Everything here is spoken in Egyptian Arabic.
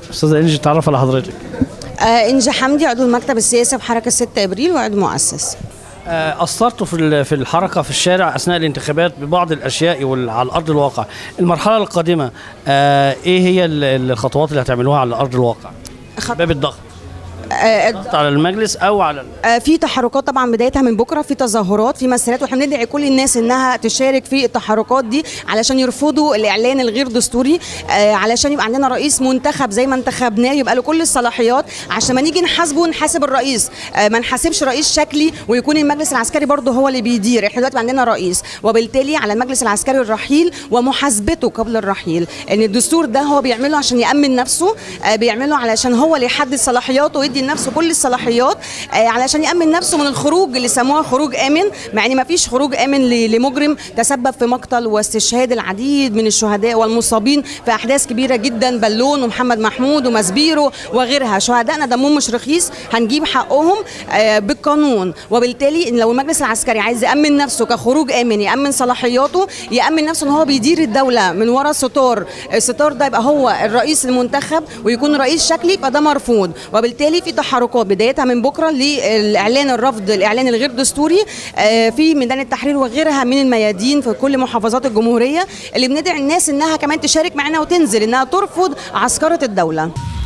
استاذه انجي تعرف على حضرتك آه انجي حمدي عضو المكتب السياسي بحركه 6 ابريل وعضو مؤسس آه، اثرتوا في ال- في الحركه في الشارع اثناء الانتخابات ببعض الاشياء وال- على ارض الواقع المرحله القادمه آه، ايه هي ال- الخطوات اللي هتعملوها على ارض الواقع خط- باب الضغط آه ضغط على المجلس او على ال- آه، في تحركات طبعا بدايتها من بكره في تظاهرات في مسيرات واحنا بندعي كل الناس انها تشارك في التحركات دي علشان يرفضوا الاعلان الغير دستوري آه، علشان يبقى عندنا رئيس منتخب زي ما انتخبناه يبقى له كل الصلاحيات عشان ما نيجي نحاسبه نحاسب الرئيس آه، ما نحاسبش رئيس شكلي ويكون المجلس العسكري برضه هو اللي بيدير احنا دلوقتي عندنا رئيس وبالتالي على المجلس العسكري الرحيل ومحاسبته قبل الرحيل ان الدستور ده هو بيعمله عشان يامن نفسه آه، بيعمله علشان هو اللي يحدد صلاحياته ويدي لنفسه كل الصلاحيات آه، علشان يامن نفسه من الخروج اللي سموها خروج امن مع ان ما فيش خروج امن ل- لمجرم تسبب في مقتل واستشهاد العديد من الشهداء والمصابين في احداث كبيره جدا بالون ومحمد محمود ومسبيرو وغيرها شهدائنا دمهم مش رخيص هنجيب حقهم آه، بالقانون وبالتالي إن لو المجلس العسكري عايز يامن نفسه كخروج امن يامن صلاحياته يامن نفسه ان هو بيدير الدوله من ورا ستار الستار ده يبقى هو الرئيس المنتخب ويكون رئيس شكلي فده مرفوض وبالتالي في تحركات بدايتها من بكره للاعلان الرفض الاعلان الغير دستوري آه، في ميدان التحرير وغيرها من الميادين في كل محافظات الجمهوريه اللي بندعي الناس انها كمان تشارك معنا وتنزل انها ترفض عسكره الدوله